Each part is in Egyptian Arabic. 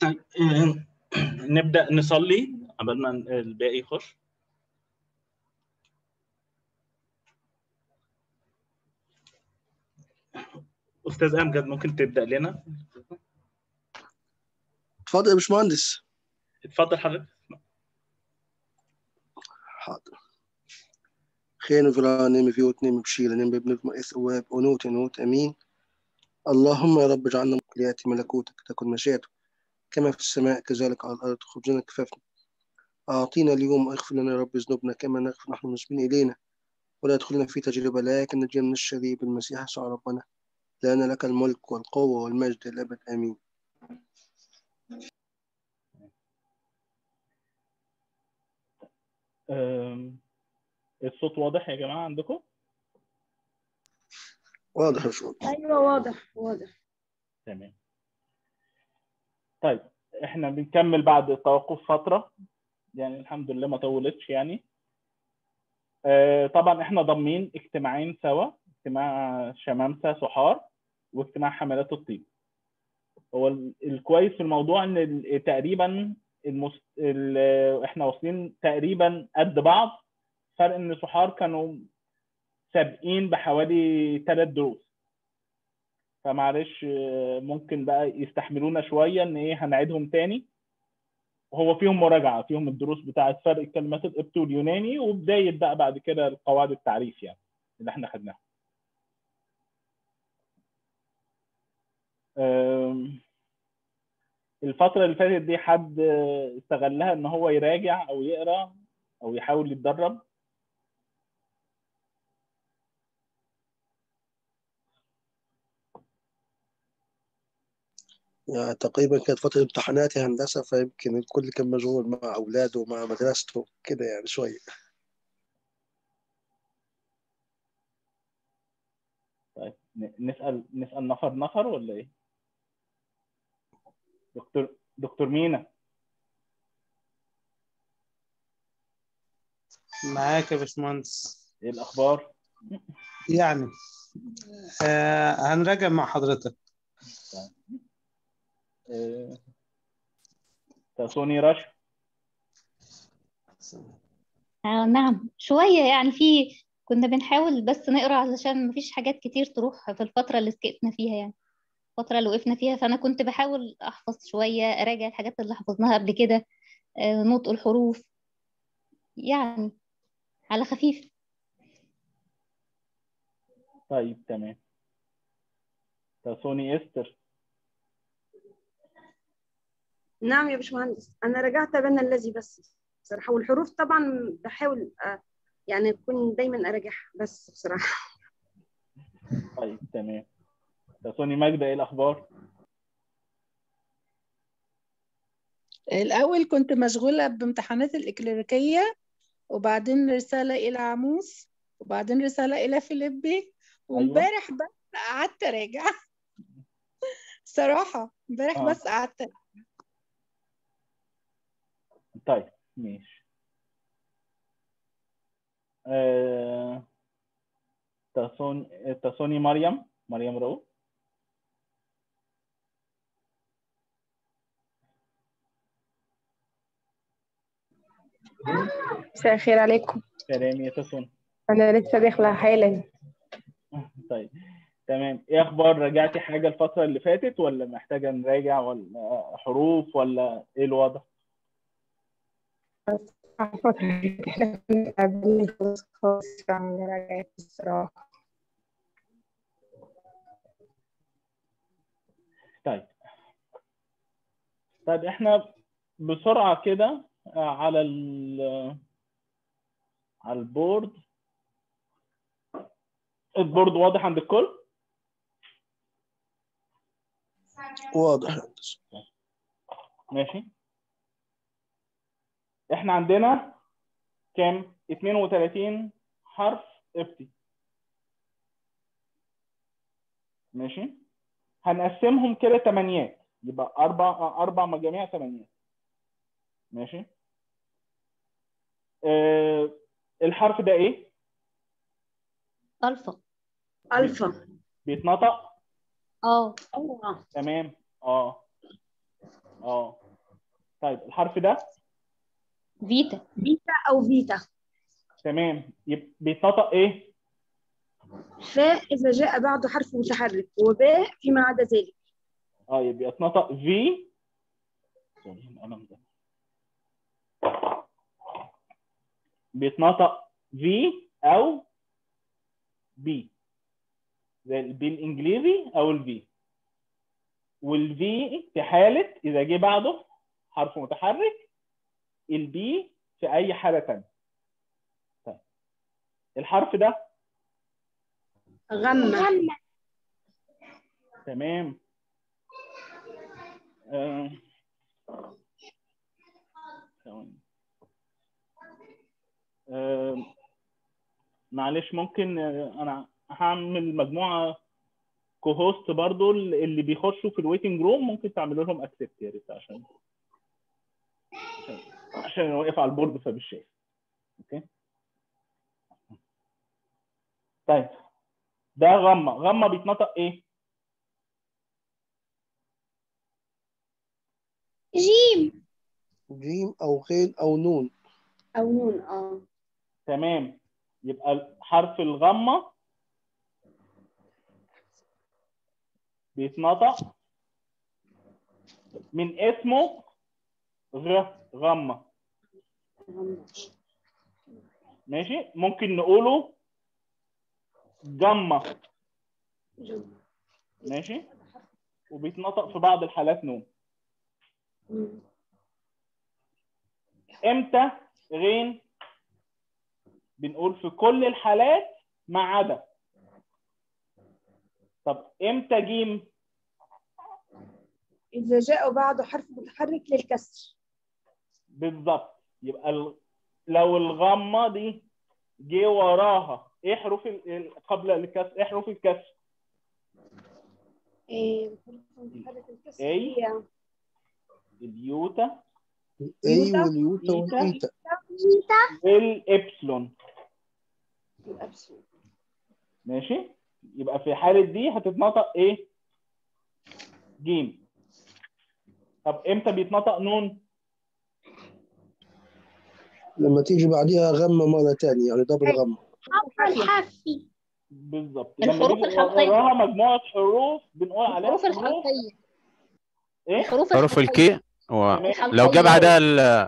طيب آه، نبدأ نصلي قبل ما الباقي يخش أستاذ أمجد ممكن تبدأ لنا اتفضل يا باشمهندس اتفضل حضرتك حاضر خير فلا نيم فيوت نيم بشيلة نيم بابن مقيس أواب أنوت أنوت أمين اللهم يا رب اجعلنا مقليات ملكوتك تكن مشيئتك كما في السماء كذلك على الأرض خبزنا كفافنا أعطينا اليوم اغفر لنا يا رب ذنوبنا كما نغفر نحن المسلمين إلينا ولا تدخلنا في تجربة لكن نجينا من الشرير بالمسيح يسوع ربنا لأن لك الملك والقوة والمجد الأبد آمين أم، الصوت واضح يا جماعة عندكم؟ واضح يا شوط ايوه واضح واضح تمام طيب احنا بنكمل بعد التوقف فترة يعني الحمد لله ما طولتش يعني آه، طبعا احنا ضامنين اجتماعين سوا اجتماع شمامسة سحار واجتماع حملات الطيب هو ال- الكويس في الموضوع ان ال- تقريبا المس... ال... احنا واصلين تقريبا قد بعض فرق ان سحار كانوا سابقين بحوالي ثلاث دروس فمعلش آه، ممكن بقى يستحملونا شويه ان ايه هنعيدهم تاني وهو فيهم مراجعه فيهم الدروس بتاعه فرق الكلمات القبطي واليوناني وبدايه بقى بعد كده القواعد التعريف يعني اللي احنا خدناها آم، الفترة اللي فاتت دي حد آه، استغلها ان هو يراجع او يقرا او يحاول يتدرب يعني تقريبا كانت فترة امتحانات يا هندسة فيمكن الكل كان مشغول مع أولاده ومع مدرسته كده يعني شوية طيب ن- نسأل نسأل نفر نفر ولا ايه؟ دكتور دكتور مينا معاك يا باشمهندس ايه الاخبار؟ يعني آه هنراجع مع حضرتك آه، تاسوني رشا آه نعم شوية يعني في كنا بنحاول بس نقرا علشان مفيش حاجات كتير تروح في الفترة اللي سكتنا فيها يعني الفترة اللي وقفنا فيها فأنا كنت بحاول أحفظ شوية أراجع الحاجات اللي حفظناها قبل كده آه نطق الحروف يعني على خفيف طيب تمام تاسوني استر نعم يا باشمهندس انا رجعت بنا الذي بس بصراحه والحروف طبعا بحاول آه، يعني اكون دايما اراجعها بس بصراحه طيب تمام تاسوني ماجدة ايه الاخبار؟ الأول كنت مشغولة بامتحانات الإكليريكية وبعدين رسالة إلى عاموس وبعدين رسالة إلى فيليبي وامبارح بس قعدت أراجع صراحة امبارح آه. بس قعدت أراجع. طيب ماشي آه... تاسوني تاسوني مريم مريم رؤوف مساء الخير عليكم سلام يا تاسوني انا لسه داخله حالا طيب تمام ايه اخبار راجعتي حاجه الفتره اللي فاتت ولا محتاجه نراجع ولا حروف ولا ايه الوضع فترة احنا كنا قابلين خالص خالص عن مراجعة الصراحة طيب طيب احنا بسرعه كده آه، على ال على البورد البورد واضح عند الكل واضح يا هندسة ماشي احنا عندنا كام 32 حرف قبطي ماشي هنقسمهم كده تمانيات يبقى اربع اربع مجاميع تمانيات ماشي آه الحرف ده ايه ألفا الفا بيتنطق اه اه تمام اه اه طيب الحرف ده فيتا بيتا او فيتا تمام يبقى بيتنطق ايه فاء اذا جاء بعده حرف متحرك وباء فيما عدا ذلك اه يبقى يتنطق في سوري، القلم ده. بيتنطق في او بي زي البي الانجليزي او الفي والفي في حاله اذا جه بعده حرف متحرك البي في اي حاله ثانيه طيب الحرف ده غمة تمام آه. ثواني. آه. معلش ممكن آه، انا هعمل مجموعه كوهوست برضو اللي بيخشوا في الويتنج روم ممكن تعملوا لهم اكسبت يا ريت عشان عشان عشان أنا واقف على البورد فمش شايف اوكي طيب ده غمه غمه بيتنطق ايه جيم جيم أو غين أو نون او نون اه تمام يبقى حرف الغمة بيتنطق من اسمه غ غمة غمة ماشي ممكن نقوله جمة جمة. ماشي وبيتنطق في بعض الحالات نون مم. امتى غين بنقول في كل الحالات ما عدا طب امتى جيم اذا جاء بعده حرف متحرك للكسر بالظبط يبقى ال... لو الغمه دي جه وراها ايه حروف ال... ال- قبل الكسر ايه حروف الكسر إيه، الحرف المتحرك الكسر أي. هي اليوتا أي يوتا. واليوتا يوتا. والإيتا والابسلون الأبسط ماشي يبقى في حاله دي هتتنطق ايه جيم طب امتى بيتنطق نون لما تيجي بعديها غمة مرة تانية يعني دبل غمة الحافي بالظبط الحروف لما بيجي الحلقية. وراها مجموعه حروف بنقول عليها الحروف حروف الحلقية ايه الحروف حروف الحلقية الكي و... تمام. لو جه بعدها ال...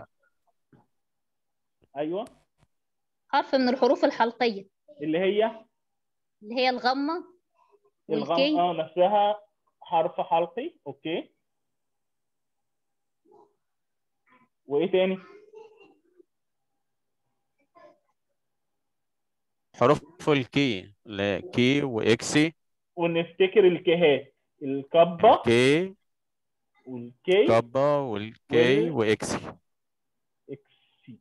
ايوه حرف من الحروف الحلقية اللي هي اللي هي الغمة والكي الغم اه نفسها حرف حلقي اوكي وايه تاني حروف الكي ل- كي واكسي ونفتكر الكهات الكبه كي والكي كابا والكي وال- واكسي اكسي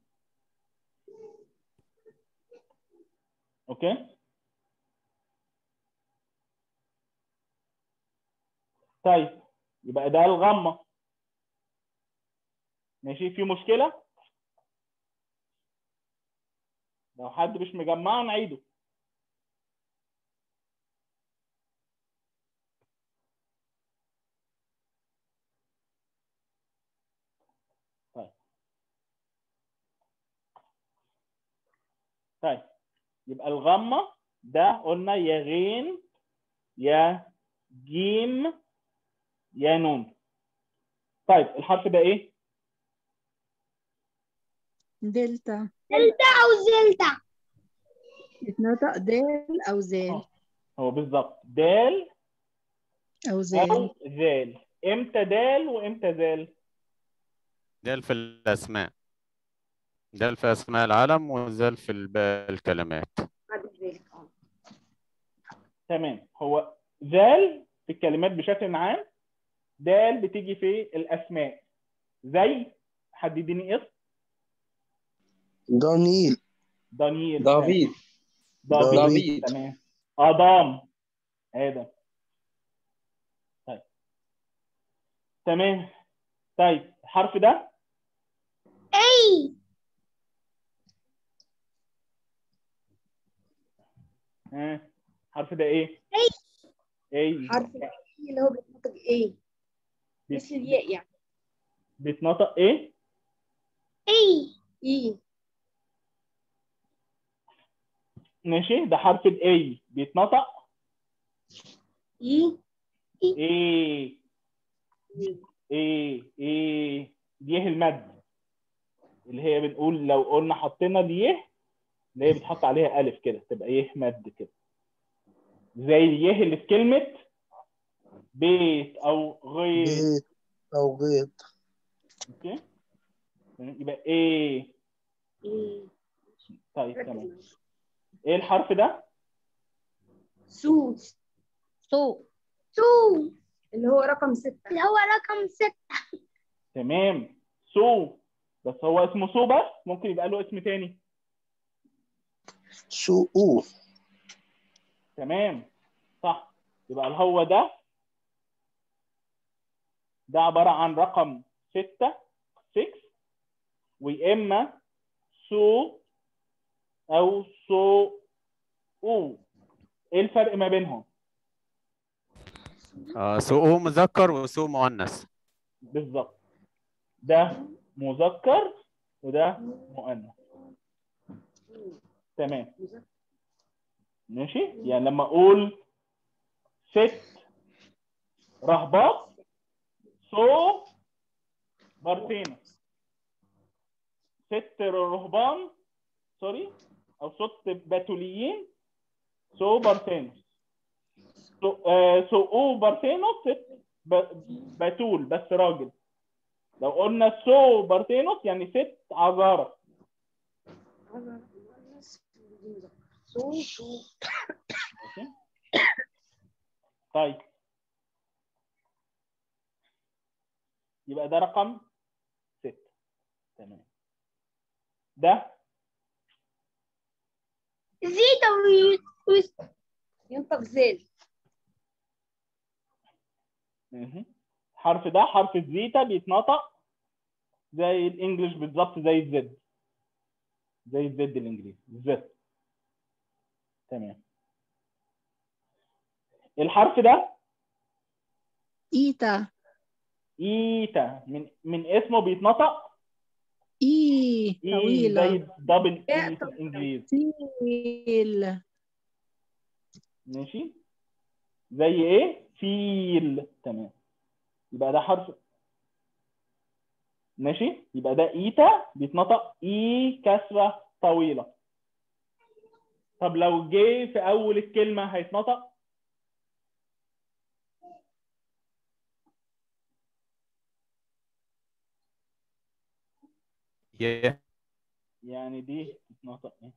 اوكي طيب يبقى ده الغمه ماشي في مشكله لو حد مش مجمعه نعيده طيب طيب يبقى الغمة ده قلنا يا غين يا جيم يا نون طيب الحرف ده ايه؟ دلتا أو زلتا اتنطق دال أو زال آه. هو بالظبط دال أو زال او ذال امتى دال وامتى ذال؟ ده في الاسماء ده في اسماء العالم وزال في الب- الكلمات بعد ذلك اه تمام هو ذال في الكلمات بشكل عام دال بتيجي في الاسماء زي حد يديني اسم دانييل دانييل دافيد دافيد دافيد. تمام ادم ادم طيب تمام طيب الحرف ده أي ها الحرف ده ايه؟ أي. اي حرف الإي اللي هو بيتنطق ايه بي- مثل الياء يعني بيتنطق ايه اي اي ماشي ده حرف الاي بيتنطق اي ايه ايه ايه دي المد اللي هي بنقول لو قلنا حطينا اليه اللي هي بتحط عليها الف كده تبقى يه مد كده زي اليه اللي في كلمه بيت او غيط بيت أو غيط اوكي يبقى ايه اي طيب تمام ايه الحرف ده سو سو سو اللي هو رقم ستة اللي هو رقم ستة تمام سو بس هو اسمه سو بس ممكن يبقى له اسم تاني سوء تمام صح يبقى اللي هو ده ده عبارة عن رقم ستة 6 ويا إما سو أو سو أو إيه الفرق ما بينهم؟ آه سوء مذكر وسوء مؤنث بالظبط ده مذكر وده مؤنث تمام ماشي يعني لما اقول ست رهبات سو بارتينا ست رهبان سوري او ست باتوليين سو بارتينوس سو آه سو او بارتينوس ست ب- باتول بس راجل لو قلنا سو بارتينوس يعني ست عذارى سو سو ماشي طيب يبقى ده رقم ستة تمام ده زيتا وي- وي- ينطق زيل مهم. حرف ده حرف الزيتا بيتنطق زي الانجليش بالظبط زي الزد زي الزد الانجليزي الزد تمام الحرف ده إيتا ايتا من من اسمه بيتنطق إي اي طويلة زي دبل يا اي في طويلة. الانجليزي فيل ماشي زي ايه فيل تمام يبقى ده حرف ماشي يبقى ده ايتا بيتنطق اي كسره طويله طب لو جه في اول الكلمه هيتنطق يه يعني دي تتنطق ايه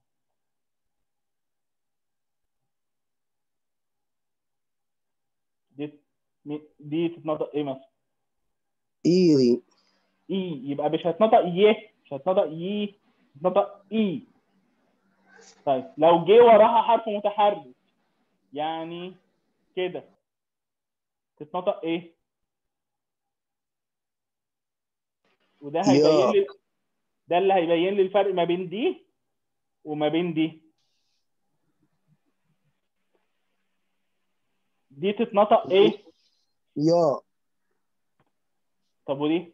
دي دي تتنطق ايه مثلا إيري اي يبقى مش هتنطق يه مش هتنطق ي هتنطق اي طيب لو جه وراها حرف متحرك يعني كده تتنطق ايه وده يا. هيبين لي ده اللي هيبين لي الفرق ما بين دي وما بين دي دي تتنطق ايه يا طب ودي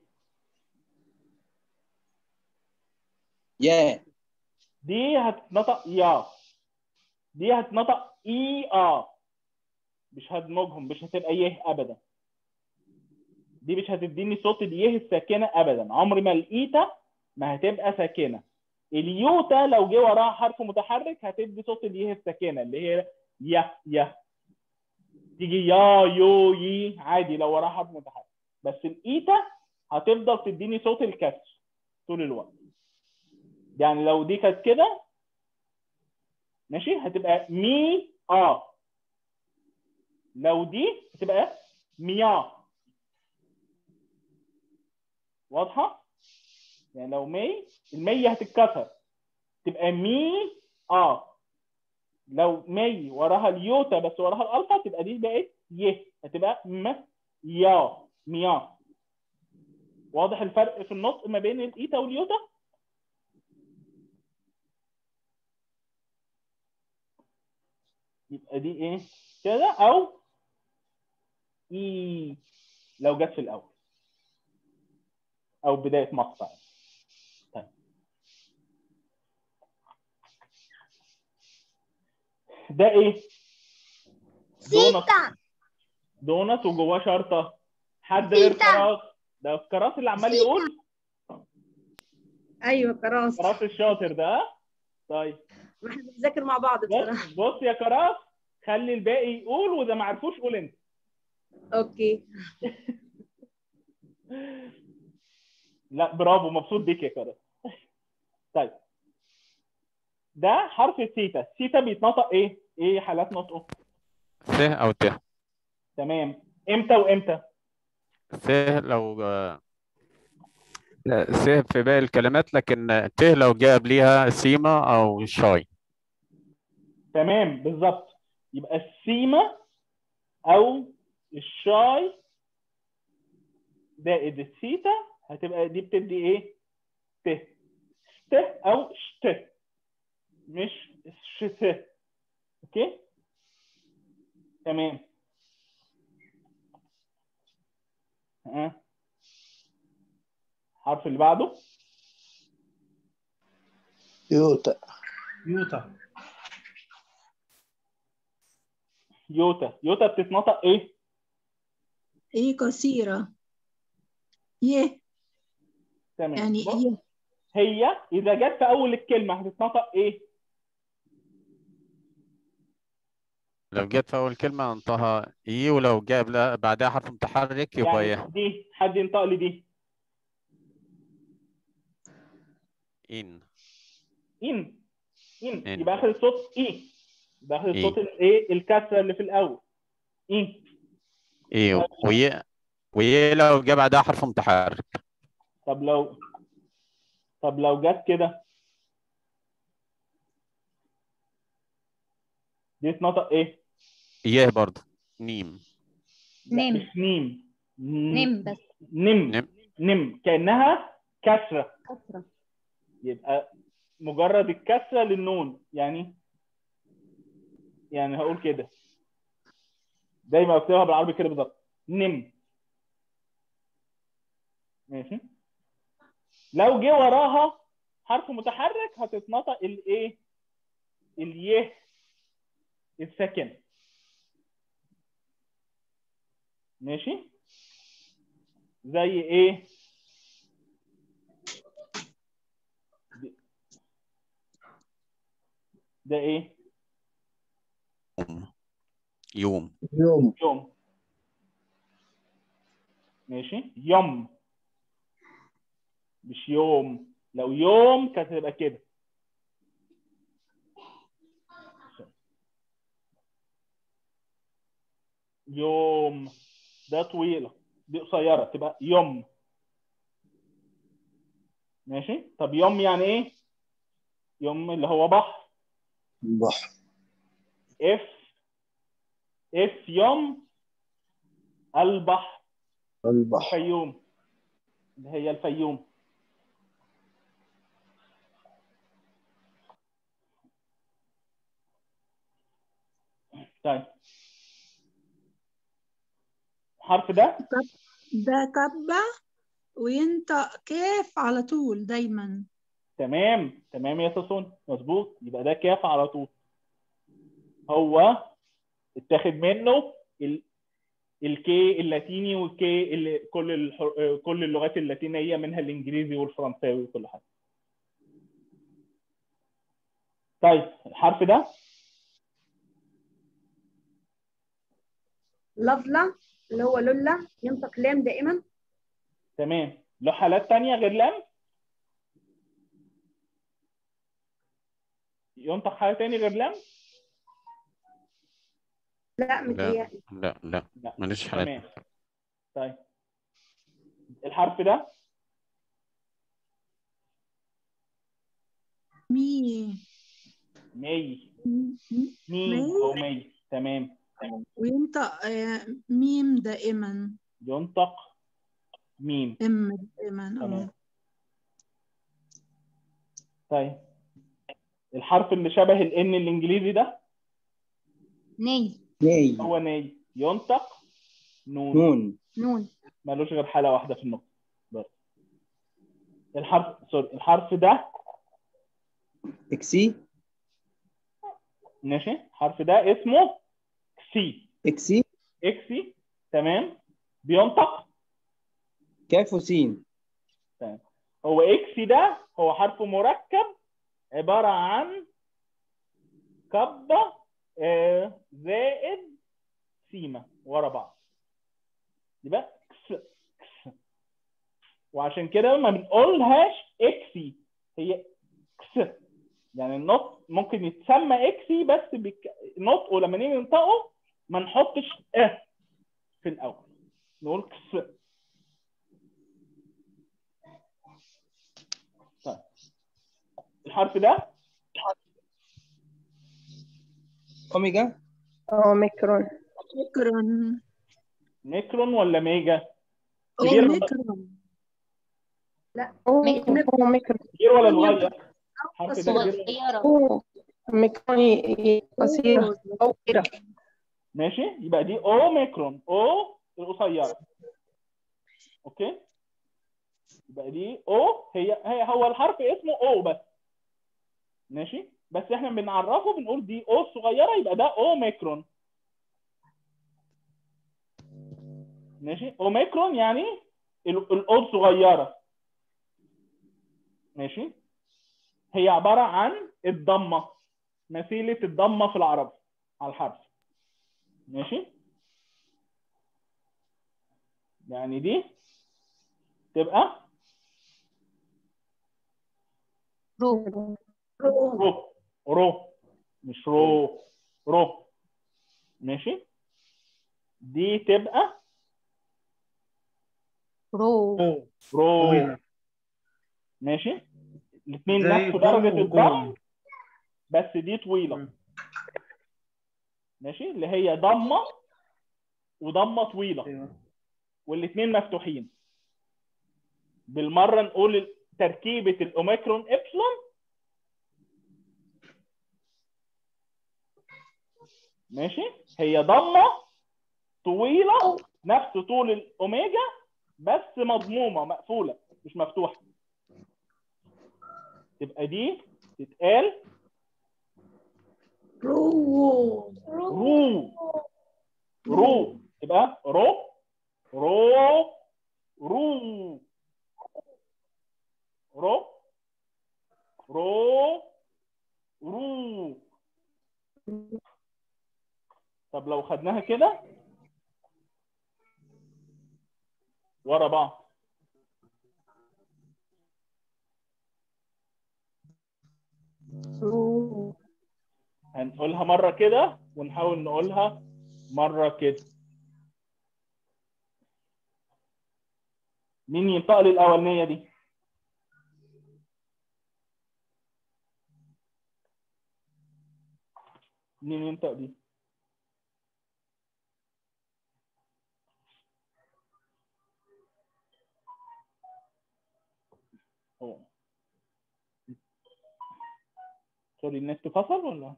يا دي هتتنطق يا دي هتنطق اي ا مش هدمجهم مش هتبقى يه ابدا دي مش هتديني صوت اليه الساكنه ابدا عمر ما الايتا ما هتبقى ساكنه اليوتا لو جه وراها حرف متحرك هتدي صوت اليه الساكنه اللي هي يا يا تيجي يا يو يي عادي لو وراها حرف متحرك بس الايتا هتفضل تديني صوت الكسر طول الوقت يعني لو دي كانت كده ماشي هتبقى مي ا لو دي هتبقى ميا واضحه يعني لو مي المية هتتكسر تبقى مي ا لو مي وراها اليوتا بس وراها الالفا تبقى دي بقت ي هتبقى م يا ميا واضح الفرق في النطق ما بين الايتا واليوتا يبقى دي ايه كده او اي لو جت في الاول او بدايه مقطع طيب. ده ايه دونت سيتا دونت وجواه شرطه حد غير سيتا. كراس ده كراس اللي عمال يقول ايوه كراس كراس الشاطر ده ها؟ طيب ما احنا بنذاكر مع بعض بصراحه بص بص يا كراس خلي الباقي يقول واذا ما عرفوش قول انت اوكي لا برافو مبسوط بيك يا كراس طيب ده حرف الثيتا الثيتا بيتنطق ايه ايه حالات نطقه س أو ت تمام امتى وامتى س لو لا س في باقي الكلمات لكن ت لو جاء قبليها سيما أو شاي تمام بالظبط يبقى السيما او الشاي زائد الثيتا هتبقى دي بتدي ايه ت ت او شت مش شت اوكي تمام ها الحرف اللي بعده يوتا يوتا يوتا يوتا بتتنطق ايه ايه قصيرة يه تمام يعني بص، يه هي اذا جت في اول الكلمه هتتنطق ايه لو جت في أول كلمة انتهى إي ولو جاء قبلها- بعدها حرف متحرك يبقى يعني يه دي حد ينطق لي دي إن ان ان إن. يبقى اخر الصوت اي يبقى اخر إي. الصوت الايه الكسره اللي في الاول ان إيه وي وي لو جاء بعدها حرف متحرك طب لو طب لو جت كده دي اتنطق ايه؟ يه برضه نيم لا، نم. مش نيم ن- نم بس نم نم نم كانها كسره كسرة يبقى مجرد الكسره للنون يعني يعني هقول كده دايما اكتبها بالعربي كده بالظبط نم ماشي لو جه وراها حرف متحرك هتتنطق الايه اليه الساكنه ماشي زي ايه ده ايه يوم يوم يوم ماشي يوم مش يوم لو يوم كانت هتبقى كده يوم ده طويلة دي قصيرة تبقى يوم ماشي طب يوم يعني ايه يوم اللي هو بحر البحر اف اف يوم البحر البحر الفيوم اللي هي الفيوم طيب الحرف ده ده كبة وينطق كاف على طول دايما تمام تمام يا ساسون مظبوط يبقى ده كاف على طول هو اتاخد منه ال... الكي اللاتيني والكي اللي كل الح... كل اللغات اللاتينيه منها الانجليزي والفرنساوي وكل حاجه طيب الحرف ده لفلة اللي هو لولا ينطق لام دائما تمام له حالات تانية غير لام ينطق حاجه تاني غير لام لا لا متهيألي لا لا لا ماليش حالات تمام طيب الحرف ده مي مي م- مين مي. او مي تمام وينطق آه، ميم دائما ينطق ميم ام دائما تمام اه طيب الحرف اللي شبه الان الانجليزي ده ني ني هو ني ينطق نون نون نون ملوش غير حاله واحده في النص بس الحرف سوري الحرف ده اكسي ماشي الحرف ده اسمه سي اكسي اكسي تمام بينطق كاف وسين تمام هو اكسي ده هو حرف مركب عباره عن كبه آه، زائد سيمه ورا بعض يبقى كس كس وعشان كده ما بنقولهاش اكسي هي كس يعني النطق ممكن يتسمى اكسي بس بك... نطقه لما نيجي ننطقه ما نحطش اه في الاول نقول كس طيب الحرف ده اوميجا أوميكرون ميكرون ميكرون ولا ميجا كبير ولا ميكرون أوميكرون كبير ولا صغير الحرف ده كبير صغيرة أوميكرون قصيرة أو كبيرة ماشي يبقى دي اوميكرون او القصيره اوكي يبقى دي او هي هي هو الحرف اسمه او بس ماشي بس احنا بنعرفه بنقول دي او صغيره يبقى ده اوميكرون ماشي اوميكرون يعني ال- الاو صغيره ماشي هي عباره عن الضمه مثيله الضمه في العربي على الحرف ماشي يعني دي تبقى رو رو رو مش رو رو ماشي دي تبقى رو رو طويلة ماشي الاثنين زي نفس ضم درجة وجم. الضم بس دي طويلة مم. ماشي اللي هي ضمة وضمة طويلة ايوه والاثنين مفتوحين بالمرة نقول تركيبة الأوميكرون إبسلون ماشي هي ضمة طويلة نفس طول الأوميجا بس مضمومة مقفولة مش مفتوحة تبقى دي تتقال رو رو رو تبقى رو رو رو رو رو رو طب لو خدناها كده ورا بعض رو هنقولها مرة كده ونحاول نقولها مرة كده مين ينطق لي الأولانية دي؟ مين ينطق دي؟ هو سوري النت فصل ولا؟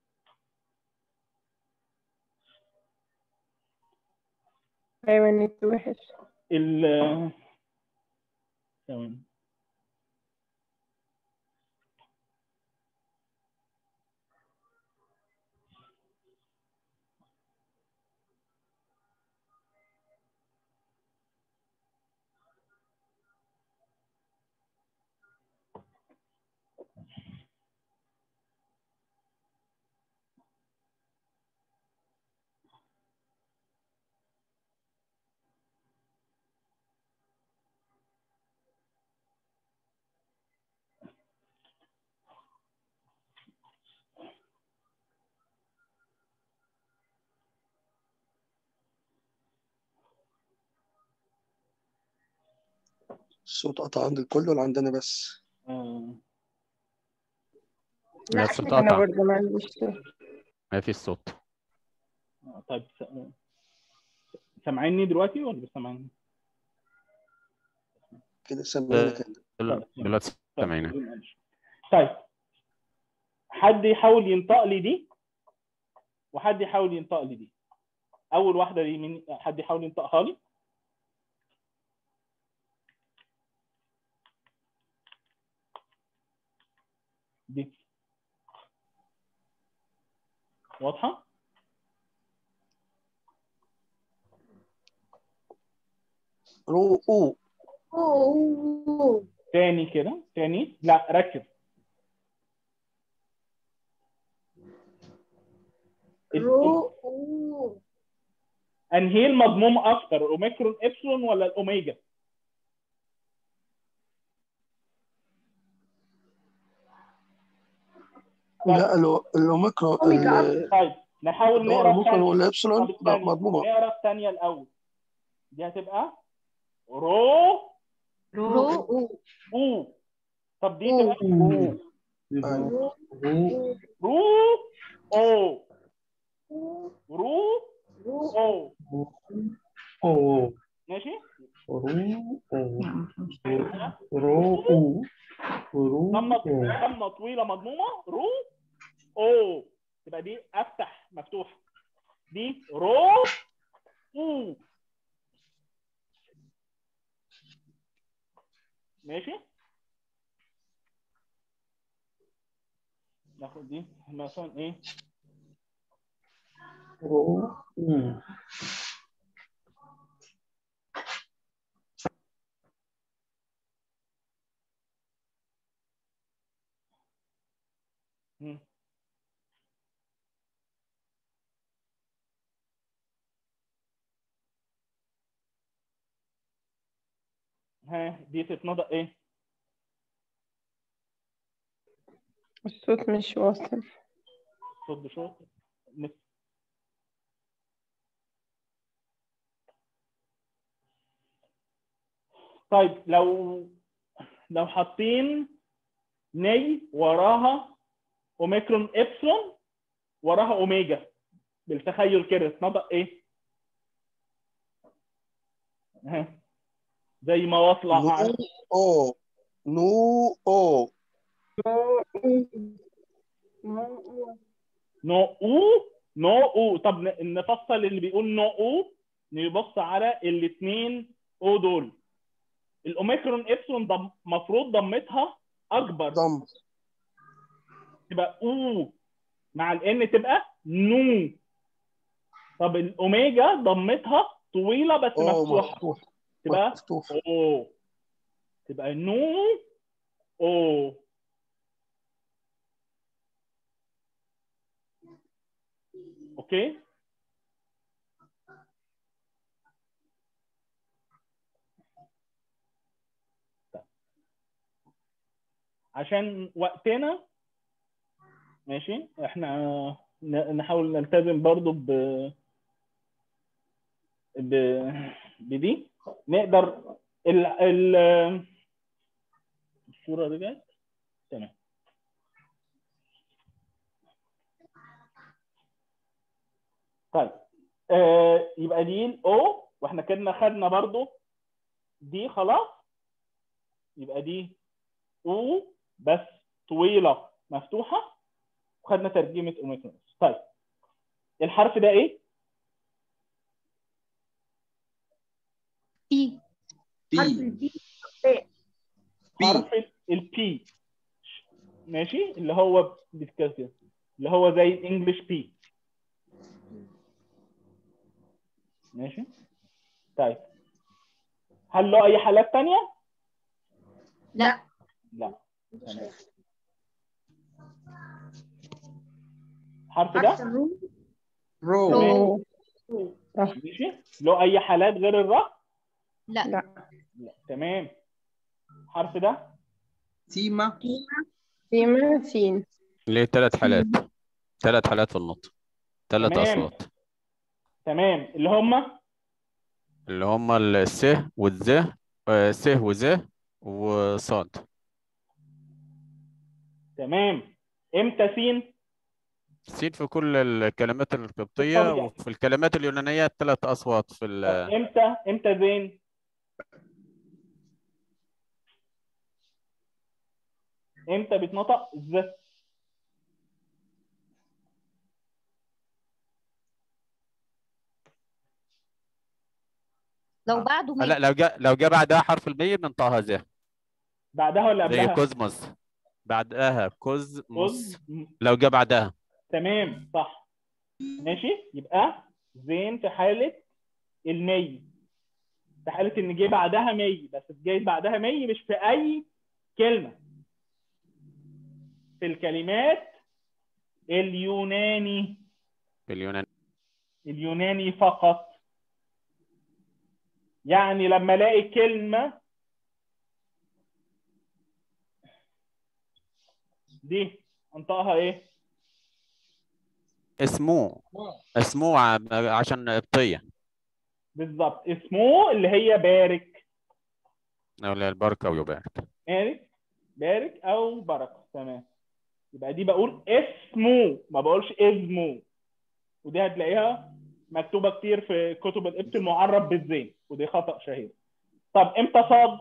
أيوة النت وحش ال ثواني الصوت قطع عند الكل ولا عندنا بس آه. لا بس احنا أنا اتقطع برضه ما عنديش صوت. ما فيش صوت آه، طيب س- سامعيني دلوقتي ولا مش سامعيني؟ كده سامعينك انت دل- دلوقتي طيب، سامعينك معلش. طيب حد يحاول ينطق لي دي وحد يحاول ينطق لي دي اول واحده دي مين حد يحاول ينطقها لي دي واضحه رو او أوه. تاني كده تاني لا ركز ال- رو أوه. انهي المضموم اكتر اوميكرون ابسلون ولا الاوميجا لا الأو- الأوميكرون أوميجا ال- طيب نحاول اللي هو نقرا الأوميكرون الثانيه والإبسلون طب لا الثانيه مضمومة نقرا الثانيه الاول دي هتبقى رو رو رو او طب دي تبقى أيوة. رو رو او رو رو او أو ماشي رو أو رو أو رو ضمه أو ضمه طويله مضمومه رو او تبقى دي افتح مفتوحه دي رو او ماشي ناخد دي مثلا ايه رو أو مم. ها دي تتنطق ايه الصوت مش واصل صوت بصوت نس- طيب لو لو حاطين ني وراها اوميكرون ابسلون وراها اوميجا بالتخيل كده تنطق ايه؟ ها. زي ما واصله نو مع أو نو أو نو او نو او طب ن- نفصل اللي بيقول نو او نبص على الاثنين او دول الاوميكرون ابسلون ضم مفروض ضمتها اكبر ضم تبقى او مع الان تبقى نو طب الاوميجا ضمتها طويله بس أو مفتوحه مفتوح تبقى مفتوح او تبقى نو او اوكي عشان وقتنا ماشي احنا ن- نحاول نلتزم برضو ب ب بدي نقدر ال ال الصورة رجعت تمام طيب آه يبقى دي الاو واحنا كنا خدنا برضو دي خلاص يبقى دي او بس طويلة مفتوحة وخدنا ترجمة اوميكرون طيب الحرف ده ايه؟ بي حرف بي البي حرف البي ماشي اللي هو بالكسر اللي هو زي الانجليش بي ماشي طيب هل له اي حالات تانية؟ لا لا تمام حرف الحرف ده الرو رو تمام رو ماشي له اي حالات غير الراء؟ لا لا لا تمام الحرف ده سيما سيما سين ليه ثلاث حالات ثلاث حالات في النطق ثلاث تمام. أصوات تمام اللي هم اللي هما الس والذ آه، س وذ وصاد تمام امتى سين؟ سين في كل الكلمات القبطية الطبيعي. وفي الكلمات اليونانية ثلاث أصوات في طب ال امتى امتى زين؟ امتى بيتنطق ز لو بعده لا ميم لو جاء لو جاء بعدها حرف الميم بنطقها ذ بعدها ولا زي قبلها؟ كوزموس بعدها كز مص كز م- لو جه بعدها تمام صح ماشي يبقى زين في حالة المي في حالة إن جه بعدها مي بس جاي بعدها مي مش في أي كلمة في الكلمات اليوناني باليوناني اليوناني فقط يعني لما الاقي كلمة دي انطقها ايه؟ اسمه اسمه ع- عشان قبطية بالظبط اسمه اللي هي بارك ولا البركة ويبارك بارك بارك او بركة تمام يبقى دي بقول اسمه ما بقولش اسمه ودي هتلاقيها مكتوبة كتير في كتب القبط المعرب بالزين ودي خطأ شهير طب امتى صاد؟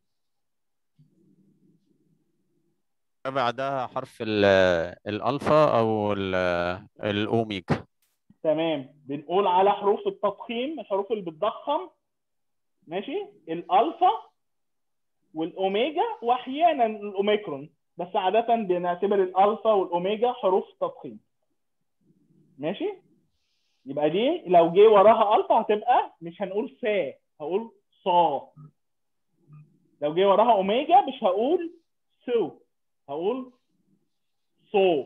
بعدها حرف ال- الألفا أو ال- الأوميجا تمام بنقول على حروف التضخيم الحروف اللي بتضخم ماشي الالفا والاوميجا واحيانا الاوميكرون بس عاده بنعتبر الالفا والاوميجا حروف تضخيم ماشي يبقى دي لو جه وراها الفا هتبقى مش هنقول سا هقول صا لو جه وراها اوميجا مش هقول سو هقول صو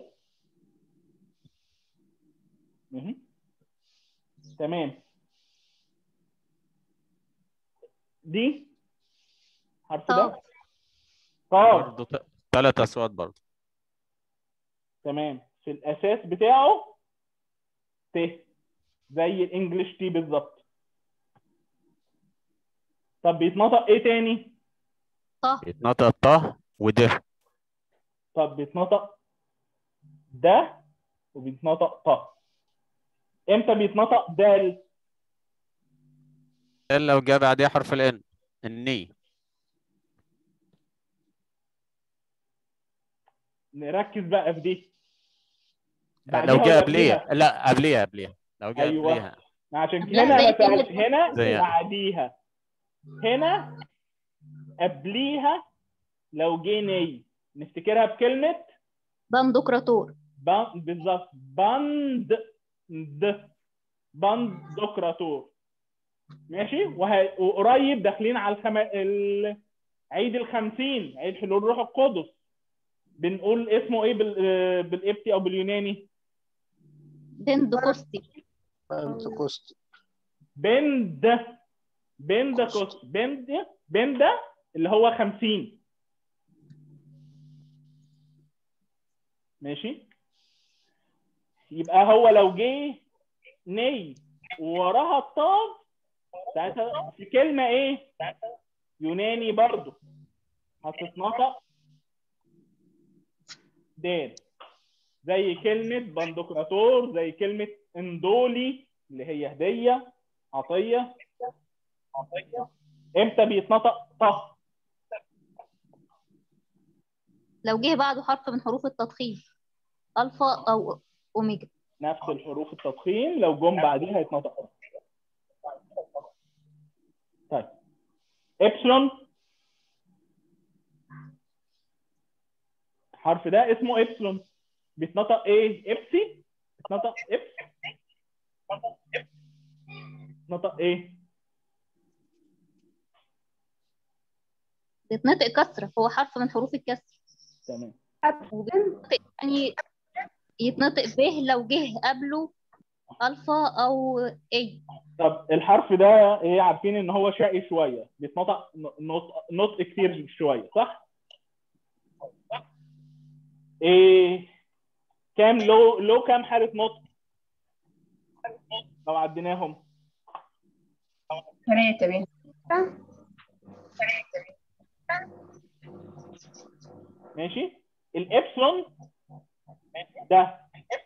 مهم. تمام دي حرف ده طاء. طاء برضه ت- تلات أصوات برضه تمام في الاساس بتاعه ت زي الانجليش تي بالظبط طب بيتنطق ايه تاني طه يتنطق طه وده طب بيتنطق ده وبيتنطق ط امتى بيتنطق دال إلا لو جه بعديها حرف الإن الني نركز بقى في دي لو بعديها جه ولا قبليها لا قبليها قبليها لو جه أيوة. قبليها عشان قبلها هنا زي ما كلمة سألت هنا زي- بعديها هنا قبليها لو جه ني نفتكرها بكلمة بندقراطور بان- بالظبط بند د بندقراطور ماشي وه... وقريب داخلين على الخم... ال... عيد الخمسين عيد حلول الروح القدس بنقول اسمه ايه بال... آه، بالقبطي او باليوناني بندقسطي بنتكوست بند بند كوست بند بند اللي هو 50 ماشي يبقى هو لو جه ني وراها الطاء ساعتها في كلمه ايه يوناني برضو هتتنطق دال زي كلمه بندقراطور زي كلمه اندولي اللي هي هديه عطيه امتى بيتنطق طه لو جه بعده حرف من حروف التضخيم ألفا أو أوميجا نفس الحروف التضخيم لو جم بعديها هيتنطق طه طيب ابسلون الحرف ده اسمه ابسلون بيتنطق ايه ابسي بيتنطق ابس بيتنطق ايه بيتنطق كسرة هو حرف من حروف الكسر تمام وبيتنطق يعني يتنطق به لو جه قبله ألفا أو أي طب الحرف ده ايه عارفين ان هو شقي شويه بيتنطق نطق نطق كتير شويه صح؟ ايه كام لو لو كام حاله نطق؟ لو عديناهم ثلاثة بين ماشي؟ الابسلون ده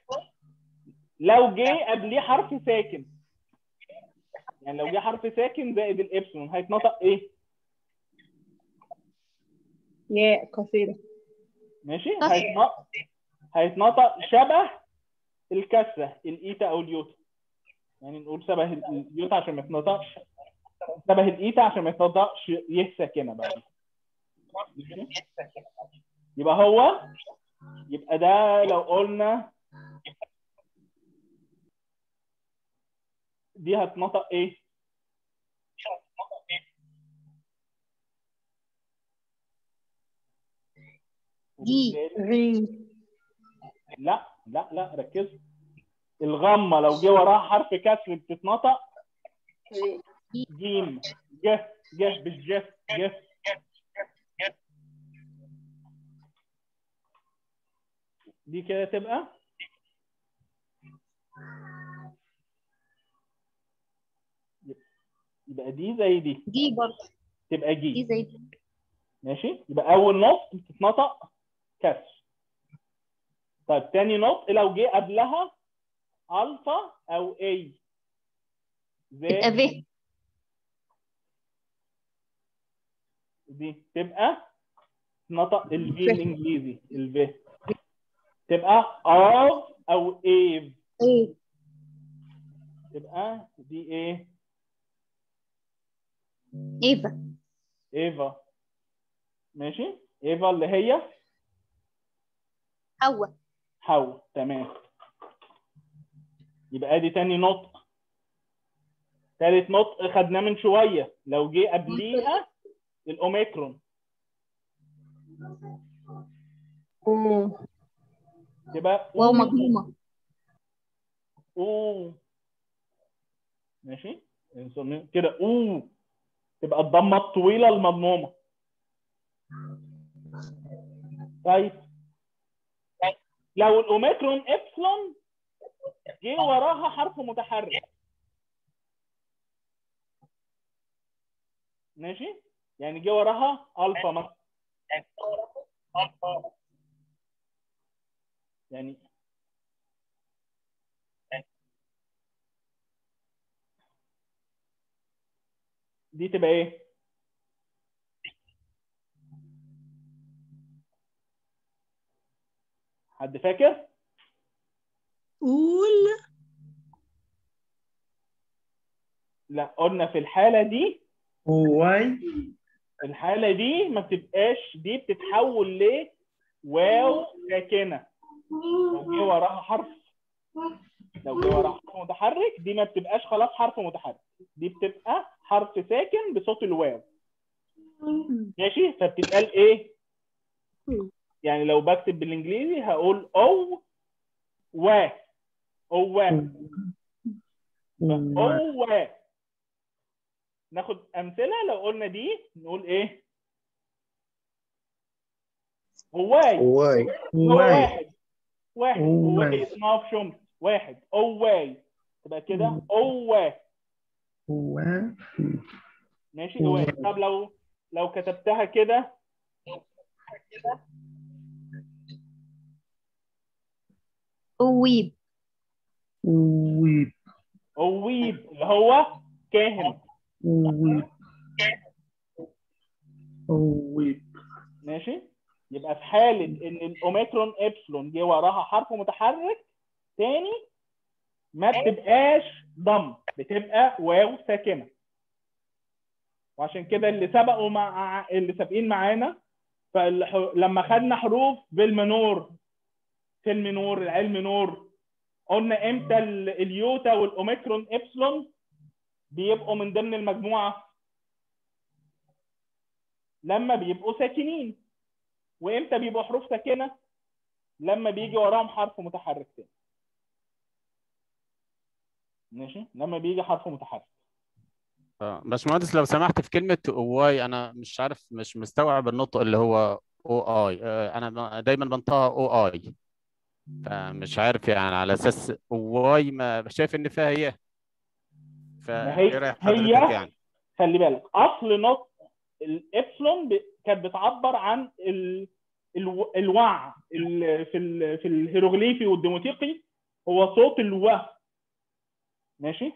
لو جه قبليه حرف ساكن يعني لو جه حرف ساكن زائد الابسلون هيتنطق ايه؟ ياء قصيرة ماشي هيتنطق هيتنطق شبه الكسره الايتا او اليوتا يعني نقول شبه اليوتا عشان ما يتنطقش شبه الايتا عشن ما يتنطقش يه ساكنه بقى ماشي؟ يبقى هو يبقى ده لو قلنا دي هتنطق ايه دي وبالتالي- لا لا لا ركزوا الغمه لو جه وراها حرف كسر بتتنطق جيم جه جه مش جه جه دي كده تبقى يبقى دي زي دي دي برضه تبقى دي جي زي دي ماشي يبقى اول نطق بتتنطق كسر طيب تاني نطق لو جه قبلها الفا او اي تبقى زي ب دي تبقى نطق الفي الانجليزي الفي تبقى اوف او ايف ايه تبقى دي ايه ايفا ايفا ماشي ايفا اللي هي حوا حوا تمام يبقى ادي تاني نطق تالت نطق خدناه من شويه لو جه قبليها الاوميكرون أو تبقى واو أو. مضمومة او ماشي نسميه كده او تبقى الضمه الطويله المضمومه طيب لو الاوميكرون ابسلون جه وراها حرف متحرك ماشي يعني جه وراها الفا مثلا يعني دي تبقى ايه حد فاكر قول لا قلنا في الحاله دي واي الحاله دي ما بتبقاش دي بتتحول ل واو ساكنه لو جه وراها حرف لو جه وراها حرف متحرك دي ما بتبقاش خلاص حرف متحرك دي بتبقى حرف ساكن بصوت الواو ماشي فبتتقال ايه يعني لو بكتب بالانجليزي هقول او و او و او و ناخد امثله لو قلنا دي نقول ايه هواي واي هو واي واحد واحد هو أواي. اسمها في شمس واحد أواي تبقى كده أوا واي ماشي أواي طب لو لو كتبتها كده أويب ويب أويب اللي هو كاهن ويب ويب ماشي يبقى في حالة إن الأوميكرون إبسلون جه وراها حرف متحرك تاني ما بتبقاش ضم بتبقى واو ساكنة وعشان كده اللي سبقوا مع اللي سابقين معانا فالح- لما خدنا حروف بالمنور سلم نور العلم نور قلنا امتى ال- اليوتا والاوميكرون ابسلون بيبقوا من ضمن المجموعه لما بيبقوا ساكنين وامتى بيبقوا حروف ساكنه لما بيجي وراهم حرف متحرك تاني ماشي لما بيجي حرف متحرك آه، باشمهندس لو سمحت في كلمة واي أنا مش عارف مش مستوعب النطق اللي هو او اي أنا ب- دايما بنطقها او اي فمش عارف يعني على أساس واي ما شايف إن فيها هي ما هي فإيه رأي هي حضرتك يعني؟ خلي بالك اصل نطق الابسلون ب- كانت بتعبر عن ال... الو... الوع ال... في ال... في الهيروغليفي والديموتيقي هو صوت الو ماشي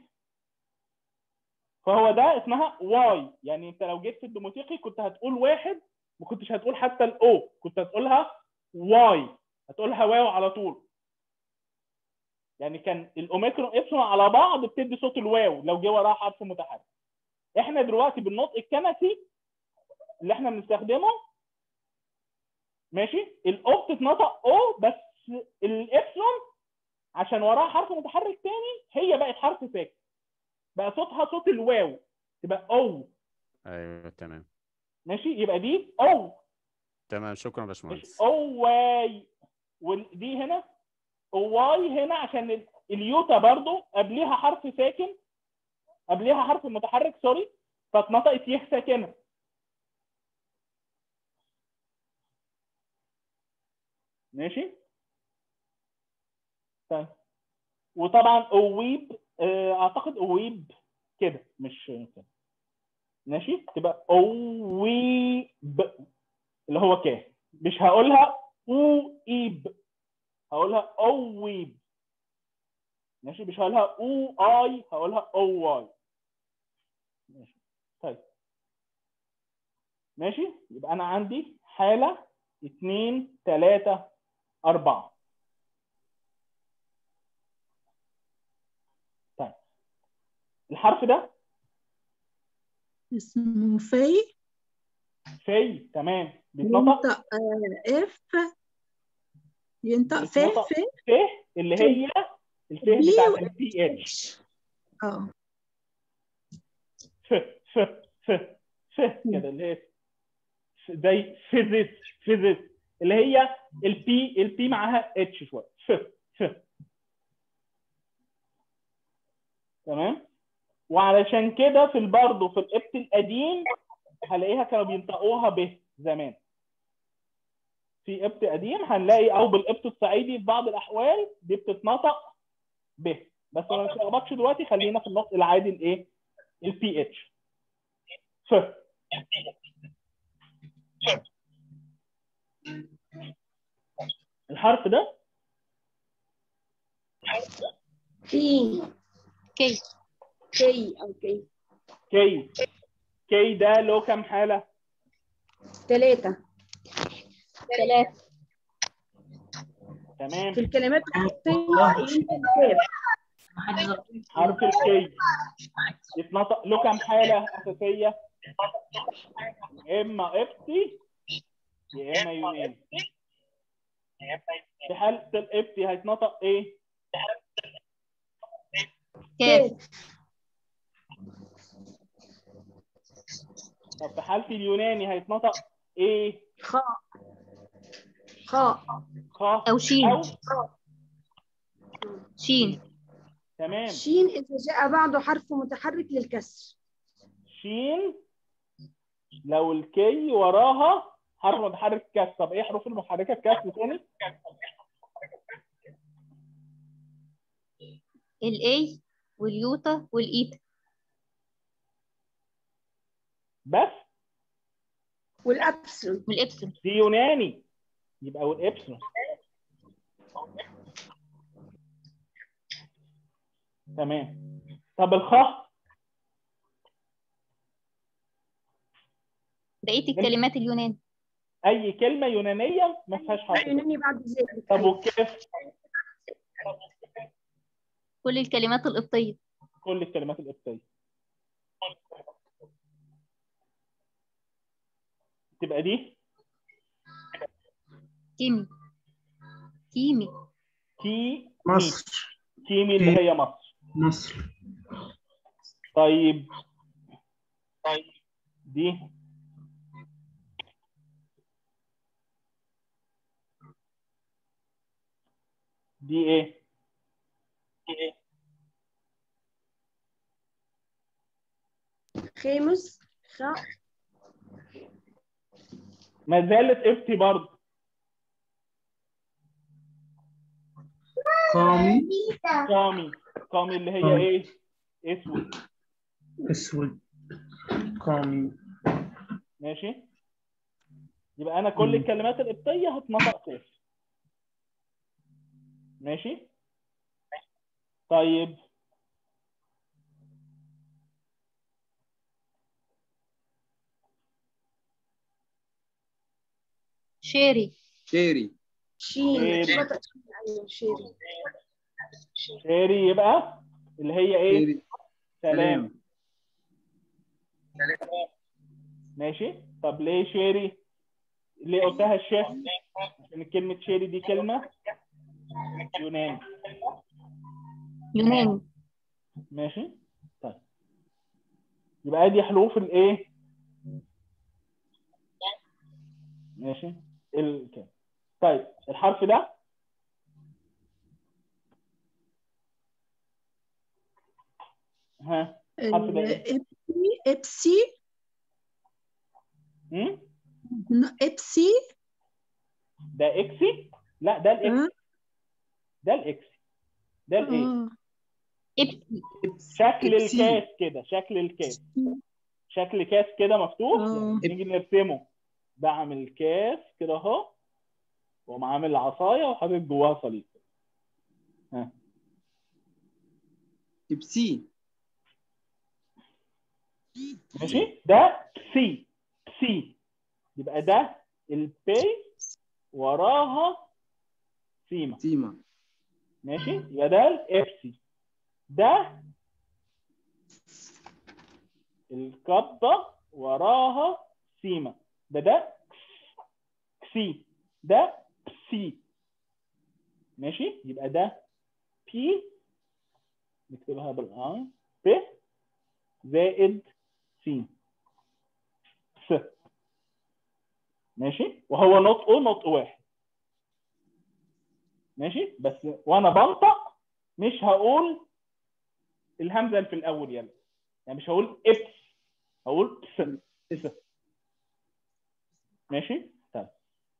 فهو ده اسمها واي يعني انت لو جيت في الديموتيقي كنت هتقول واحد ما كنتش هتقول حتى الاو كنت هتقولها واي هتقولها واو على طول يعني كان الاوميكرون ابسلون على بعض بتدي صوت الواو لو جه وراها حرف متحرك احنا دلوقتي بالنطق الكنسي اللي احنا بنستخدمه ماشي الاو بتتنطق او بس الابسلون عشان وراها حرف متحرك تاني هي بقت حرف ساكن بقى صوتها صوت الواو تبقى او ايوه تمام ماشي يبقى دي او تمام شكرا يا مش باشمهندس او واي ودي هنا واي هنا عشان ال- اليوتا برضو قبليها حرف ساكن قبليها حرف متحرك سوري فاتنطقت يه ساكنه ماشي طيب وطبعا اويب آه، اعتقد اويب كده مش كده ماشي تبقى اويب اللي هو كاه مش هقولها او ايب هقولها اويب ماشي مش هقولها او اي هقولها او واي ماشي طيب ماشي يبقى انا عندي حاله اثنين ثلاثة أربعة طيب الحرف ده اسمه في في تمام بيتنطق ينطق آه، اف ينطق في بيتنطق في ف اللي هي الفه بي بتاعت و البي اتش اه ف ف ف ف كده اللي هي ف- زي فيزيس فيزيس اللي هي البي البي معاها اتش شويه ف ف تمام وعلشان كده في برضه في القبط القديم هلاقيها كانوا بينطقوها ب زمان في قبط قديم هنلاقي او بالقبط الصعيدي في بعض الاحوال دي بتتنطق ب بس ما نتلخبطش دلوقتي خلينا في النطق العادي الايه البي اتش ف الحرف ده كي كي كي او كي كي كي ده له كام حاله ثلاثة ثلاثة تمام في الكلمات الخطية يمكن كاف حرف الكي يتنطق له كام حاله اساسيه يا اما قبطي يا اما يوناني في حاله القبطي هيتنطق ايه كاف طب في حاله اليوناني هيتنطق ايه خاء خاء خ أو شين. او شين تمام شين إذا جاء بعده حرف متحرك للكسر شين لو الكي وراها حرف متحرك كاس طب ايه حروف المتحركه كاس تاني الاي واليوتا والايتا بس والابسلون والابسلون دي يوناني يبقى والابسلون تمام طب الخاء بقية الكلمات اليونان اي كلمه يونانيه ما فيهاش حرف يوناني بعد ذلك طب والكاف كل الكلمات القبطية كل الكلمات القبطيه تبقى دي كيمي كيمي كي مصر كيمي اللي هي مصر مصر طيب دي دي ايه خامس خاء ما زالت قبطي برضه قامي قامي قامي اللي هي قامي. ايه اسود اسود قامي ماشي يبقى انا كل مم. الكلمات القبطيه هتنطق كاف ماشي طيب شيري شيري شين شيري. اتلطق شين ايوه شيري شيري يبقى اللي هي ايه شيري سلام ماشي طب ليه شيري ليه قلتها الشيف عشان كلمة شيري دي كلمة يوناني يوناني ماشي طيب يبقى دي حروف الايه ماشي ال كده. طيب الحرف ده ها الحرف ده ايه إبسي إبسي هم؟ ن- إبسي ده اكسي لا ده الاكس ده الاكسي ده الايه آه. إبسي شكل إبسي. الكاس كده شكل الكاس شكل كاس كده مفتوح آه. نيجي نرسمه بعمل كاس كده اهو واقوم عامل عصايه وحاطط جواها صليب ها إبسي ماشي ده سي سي يبقى ده البي وراها سيما سيما ماشي يبقى ده الافسي ده القبضة وراها سيما ده ده كسي ده سي ماشي يبقى ده بي نكتبها بالآن ب زائد س س ماشي وهو نطقه نطق واحد ماشي بس وانا بنطق مش هقول الهمزه اللي في الاول يلا يعني مش هقول ابس هقول س س ماشي طيب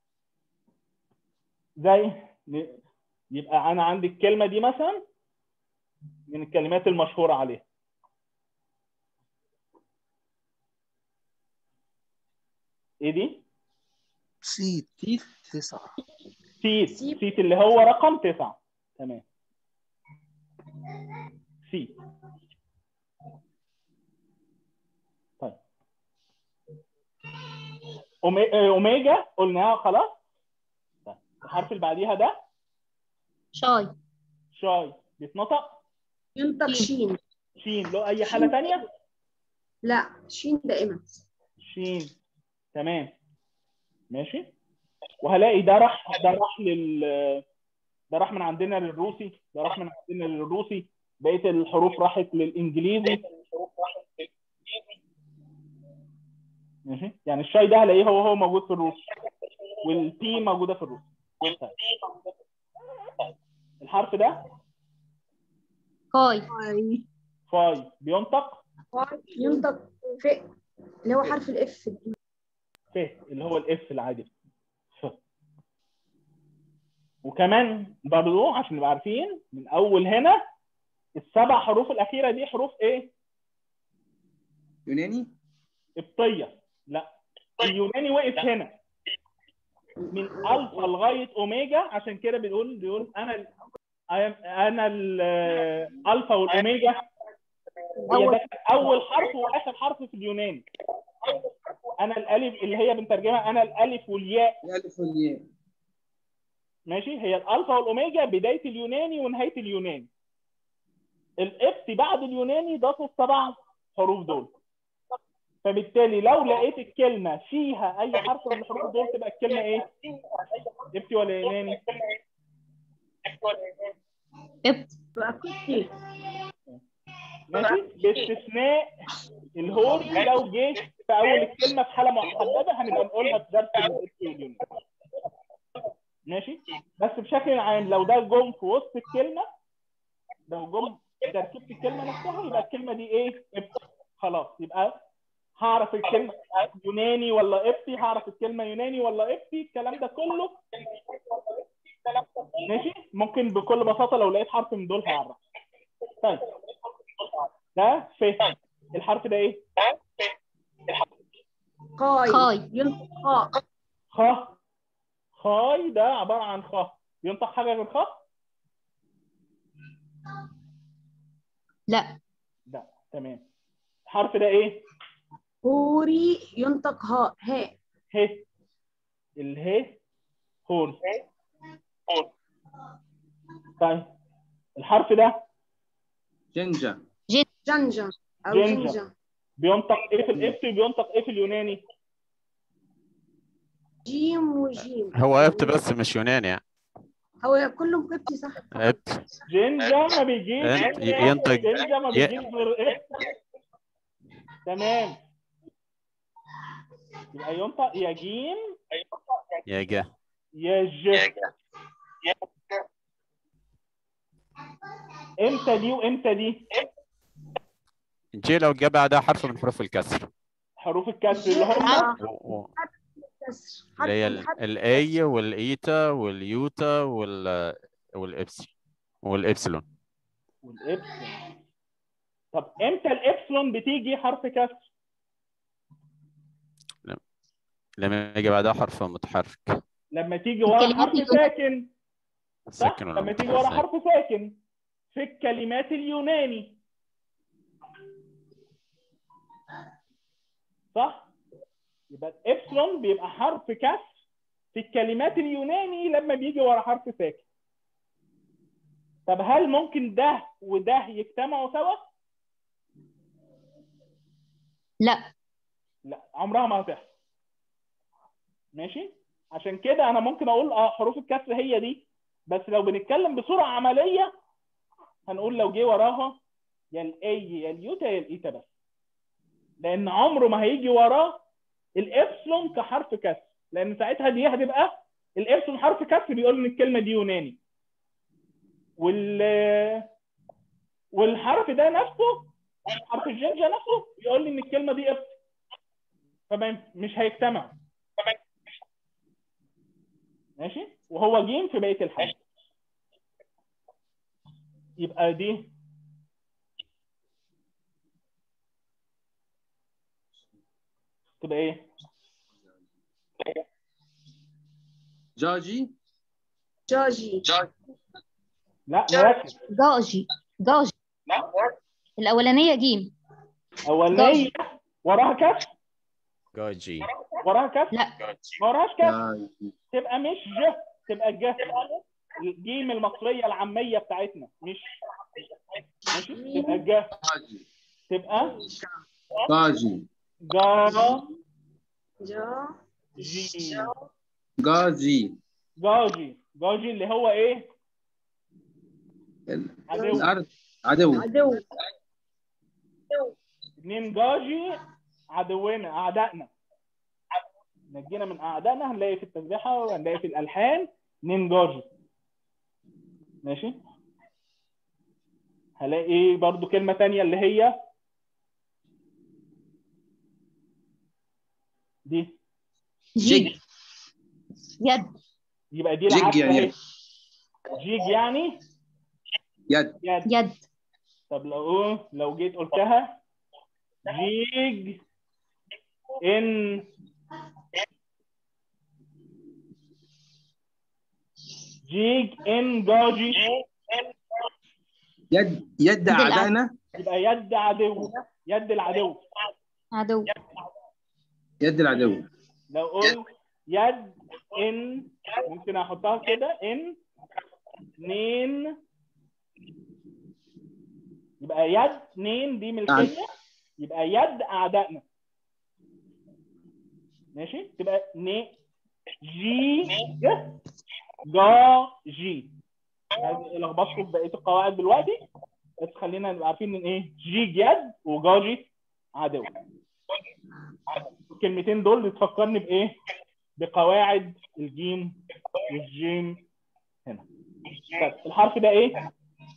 زي ن- يبقى انا عندي الكلمه دي مثلا من الكلمات المشهوره عليها ايه دي؟ سيت سيت تسعة سيت سيت. سيت اللي هو رقم تسعة تمام سيت طيب أومي- آه، اوميجا قلناها خلاص طيب الحرف اللي بعديها ده شاي شاي بيتنطق ينطق شين شين له اي حاله تانية لا شين دائما شين تمام ماشي وهلاقي ده راح ده راح لل ده راح من عندنا للروسي ده راح من عندنا للروسي بقيه الحروف راحت للانجليزي ماشي يعني الشاي ده هلاقيه هو هو موجود في الروسي والبي موجوده في الروسي طيب. الحرف ده كاي هاي فاي بينطق ينطق ف اللي هو حرف الاف ف اللي هو الاف العادي ف وكمان برضو عشان نبقى عارفين من اول هنا السبع حروف الاخيره دي حروف ايه؟ يوناني قبطيه لا اليوناني وقف هنا من الفا لغايه اوميجا عشان كده بنقول بيقول انا ال- I am- انا الالفا والاوميجا هي ده اول حرف واخر حرف في اليوناني انا الالف اللي هي بنترجمها انا الالف والياء الألف والياء ماشي هي الالفا والاوميجا بدايه اليوناني ونهايه اليوناني الابت بعد اليوناني ده السبع حروف دول فبالتالي لو لقيت الكلمه فيها اي حرف من الحروف دول تبقى الكلمه ايه؟ ابتي ولا يوناني؟ ابت ماشي باستثناء الهول دي لو جه في اول الكلمه في حاله محدده هنبقى نقولها في درس الابتي واليوناني ماشي بس بشكل عام لو ده جم في وسط الكلمه لو جم في تركيبه الكلمه نفسها يبقى الكلمه دي ايه؟ ابتي خلاص يبقى هعرف الكلمه يوناني ولا قبطي هعرف الكلمه يوناني ولا قبطي الكلام ده كله ماشي ممكن بكل بساطه لو لقيت حرف من دول هعرف طيب ده ف الحرف ده ايه قاي خاي ينطق خاء خ خاي ده عباره عن خ ينطق حاجه غير خ لا لا تمام الحرف ده ايه هوري ينطق هاء هاء ه اله هون طيب الحرف ده جنجة جنجة أو جنجة. جنجة بينطق ايه في الابتي وبينطق ايه في اليوناني جيم وجيم هو قبط بس مش يوناني يعني هو كلهم قبطي صح قبط جنجا ما بيجيش انت- ينطق- جنجا ما ي- بيجيش غير ايه تمام يبقى ينطق يا جيم يا جا يا ج امتى دي وامتى دي جي لو جه بعدها حرف من حروف الكسر حروف الكسر اللي هم و- و- كسر اللي هي الاي والايتا واليوتا وال والابسي والابسلون والابسلون طب امتى الابسلون بتيجي حرف كسر لما يجي بعدها حرف متحرك لما تيجي ورا الكلمات حرف اللي- ساكن صح ساكن ولا لما تيجي ورا متحرك حرف ساكن في الكلمات اليوناني صح يبقى الابسلون بيبقى حرف كسر في الكلمات اليوناني لما بيجي ورا حرف ساكن طب هل ممكن ده وده يجتمعوا سوا لا لا عمرها ما هتحصل ماشي عشان كده انا ممكن اقول اه حروف الكسر هي دي بس لو بنتكلم بصوره عمليه هنقول لو جه وراها يا الاي يا اليوتا يا الايتا بس لان عمره ما هيجي وراه الابسلون كحرف كسر لان ساعتها دي هتبقى الابسلون حرف كسر بيقول ان الكلمه دي يوناني وال والحرف ده نفسه حرف الجنجة نفسه يقول لي ان الكلمه دي ابسلون فما مش هيجتمع ماشي وهو جيم في بقيه الحاجات يبقى دي تبقى ايه جاجي جاجي لا مركز جاجي جاجي الأولانية جيم اولانيه وراها كسر جاجي وراها كسر لا ما وراهاش كسر جاجي تبقى مش ج تبقى ج الجيم المصريه العاميه بتاعتنا مش ماشي تبقى ج جاجي تبقى جاجي جا جا جي جاجي جاجي جاجي اللي هو ايه عدو الأرض عدو عدو اتنين جاجي عدونا اعدائنا نجينا من اعدائنا هنلاقي في التسبيحه وهنلاقي في الالحان اتنين جاجي ماشي هلاقي برضو كلمه تانية اللي هي دي جيج يد يبقى دي جيج العكس يعني اهي إيه؟ جيج يعني يد يد يد طب لو لو جيت قلتها جيج ان جيج ان جاجي يد يد العدو. أعدائنا يبقى يد عدو يد العدو عدو يد العدو لو قلت يد ان ممكن احطها كده ان اتنين يبقى يد اتنين دي ملكية يبقى يد اعدائنا ماشي تبقى ن جي جا جي هذه لخبطكم في بقيه القواعد دلوقتي بس خلينا نبقى عارفين ان ايه جي يد وجاجي عدو الكلمتين دول بتفكرني بايه بقواعد الجيم والجيم هنا طيب الحرف ده ايه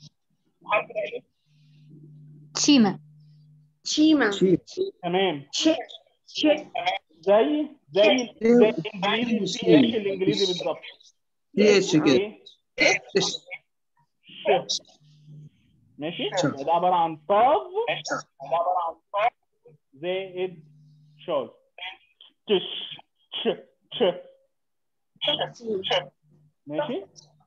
شيما شيما شيء تمام شيء شيء زي زي زي الانجليزي في ايش الانجليزي بالظبط في ايش كده ايه ايش ش ماشي ده عباره عن طاف ده عباره عن طاف زائد شاي تش ش ش ماشي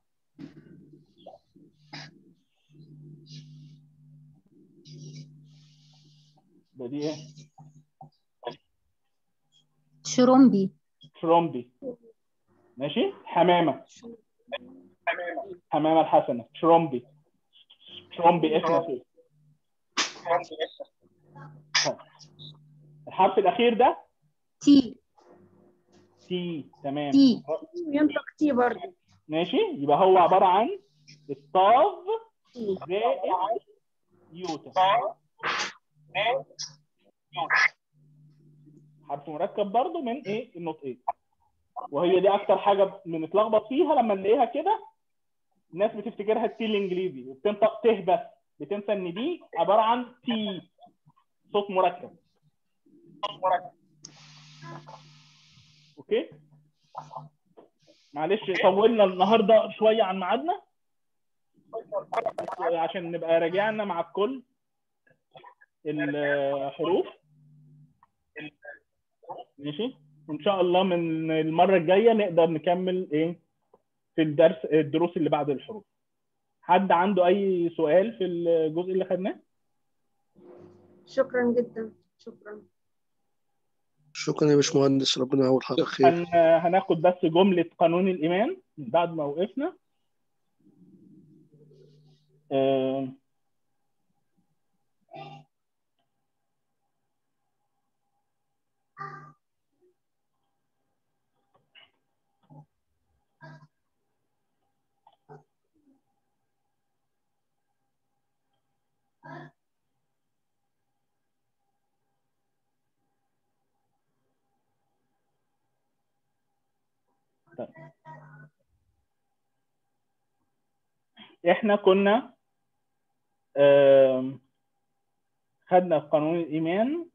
ده دي ايه شرومبي شرومبي ماشي حمامه حمامه الحسنه شرومبي شرومبي اسمه فيه الحرف الاخير ده تي تي تمام تي وينطق تي برضه ماشي يبقى هو عباره عن الطاف تي زائد يوتا حرف مركب برضو من ايه النطقين وهي دي اكتر حاجه بنتلخبط فيها لما نلاقيها كده الناس بتفتكرها التي الانجليزي وبتنطق ته بس بتنسى ان دي عباره عن تي صوت مركب اوكي معلش طولنا النهارده شويه عن ميعادنا عشان نبقى راجعنا مع الكل الحروف ماشي وان شاء الله من المره الجايه نقدر نكمل ايه في الدرس الدروس اللي بعد الحروف حد عنده اي سؤال في الجزء اللي خدناه شكرا جدا شكرا شكرا يا باشمهندس ربنا يعوض حضرتك خير هن... هناخد بس جمله قانون الايمان من بعد ما وقفنا آه... طيب. احنا كنا آم، خدنا في قانون الايمان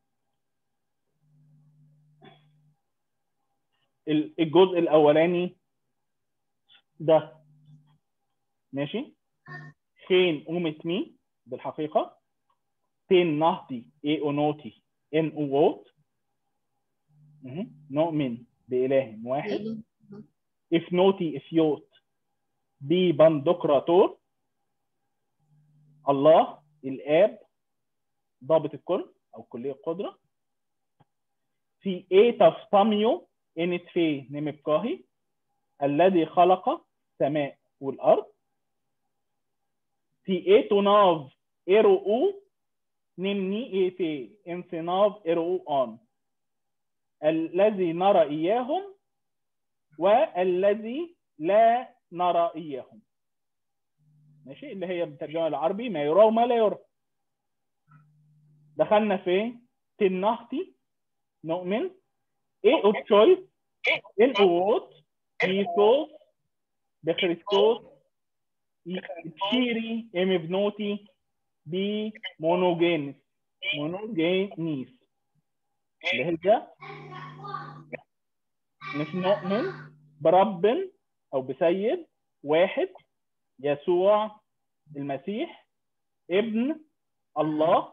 ال- الجزء الاولاني ده ماشي خين اومت مي بالحقيقه تين نهضي اي اونوتي ان اووت مهم. نؤمن بإله واحد إفنوتي إفيوت بي بندقراطور الله الآب ضابط الكل أو كلية القدرة في إيه تفتميو إنت في نمبكاهي الذي خلق السماء والأرض في إيه تناف إيرو نمني إيه في انصناف إيرو أون الذي نرى إياهم والذي لا نرى إياهم ماشي اللي هي بالترجمة العربي ما يرى وما لا يرى دخلنا في تنهتي نؤمن ايه اوتشويس ان اوت ميثوس بخريستوس تشيري ام بنوتي بي مونوجينس مونوجينيس اللي هي مش نؤمن برب او بسيد واحد يسوع المسيح ابن الله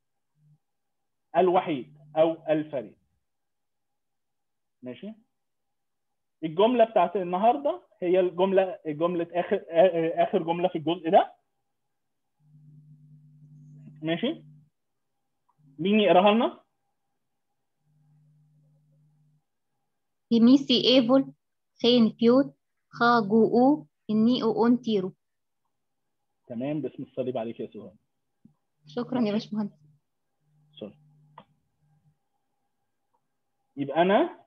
الوحيد او الفريد ماشي الجمله بتاعت النهارده هي الجمله جمله اخر اخر جمله في الجزء ده ماشي مين يقراها لنا Timisi evol, chen piot, ha guu, inni on tiro. تمام باسم الصليب عليك يا سهى شكرا يا باشمهندس سوري يبقى انا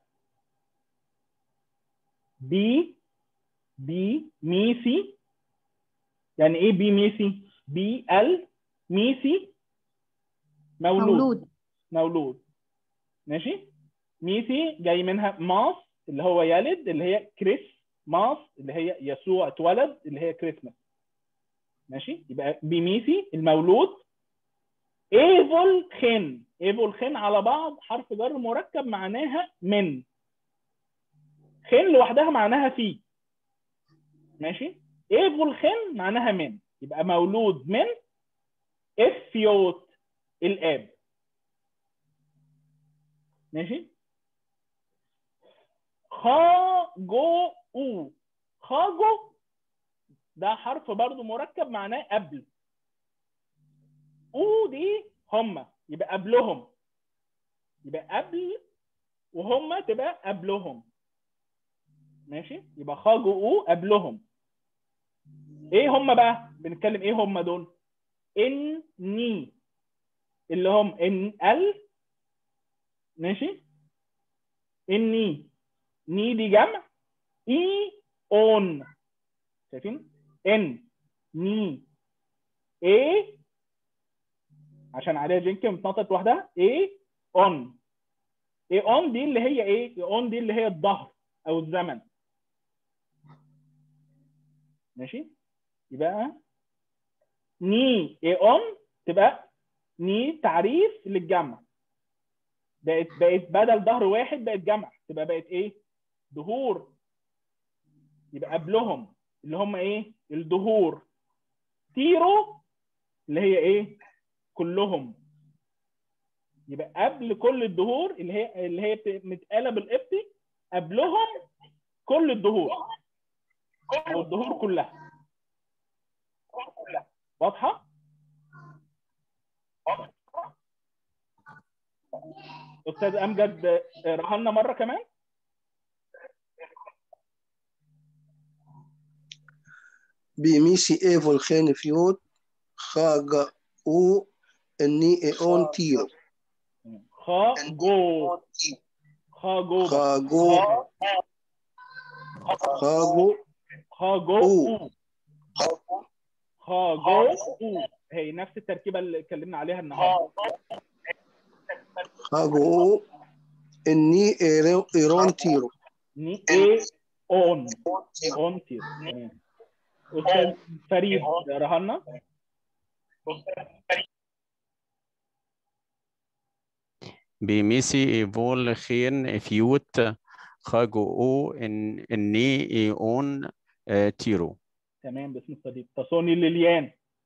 بي بي ميسي يعني ايه بي ميسي بي ال ميسي مولود مولود مولود ماشي ميسي جاي منها ماس اللي هو يلد اللي هي كريس ماس اللي هي يسوع اتولد اللي هي كريسماس ماشي يبقى بميسي المولود ايفول خن ايفول خن على بعض حرف جر مركب معناها من خن لوحدها معناها في ماشي ايفول خن معناها من يبقى مولود من افيوت الاب ماشي خاجو او خاجو ده حرف برضو مركب معناه قبل او دي هم يبقى قبلهم يبقى قبل وهم تبقى قبلهم ماشي يبقى خاجو او قبلهم ايه هم بقى بنتكلم ايه هم دول ان ني اللي هم ان ال ماشي اني ني دي جمع اي اون شايفين ان ني اي عشان عليها جنكن بتنطط لوحدها اي اون اي اون دي اللي هي ايه اي اون دي اللي هي الظهر او الزمن ماشي يبقى ني اي اون تبقى ني تعريف للجمع بقت بقت بدل ظهر واحد بقت جمع تبقى بقت ايه دهور يبقى قبلهم اللي هم ايه الدهور تيرو اللي هي ايه كلهم يبقى قبل كل الدهور اللي هي اللي هي بت- متقاله بالقبطي قبلهم كل الدهور او الدهور كلها واضحه استاذ امجد اقراها لنا مره كمان بميسي ايفول خين فيوت خاجا او اني اون تيرو خا جو خا جو خاجو خاجو خا جو أو. او خا جو او هي نفس التركيبه اللي اتكلمنا عليها النهارده خاجو او اني إيرو- ايرون تيرو ني اي اون اون تير تمام استاذ فريد اقراها لنا بميسي ايفول خين فيوت خاجو او ان اني ايون آه، تيرو تمام باسم الصديق تصوني ليليان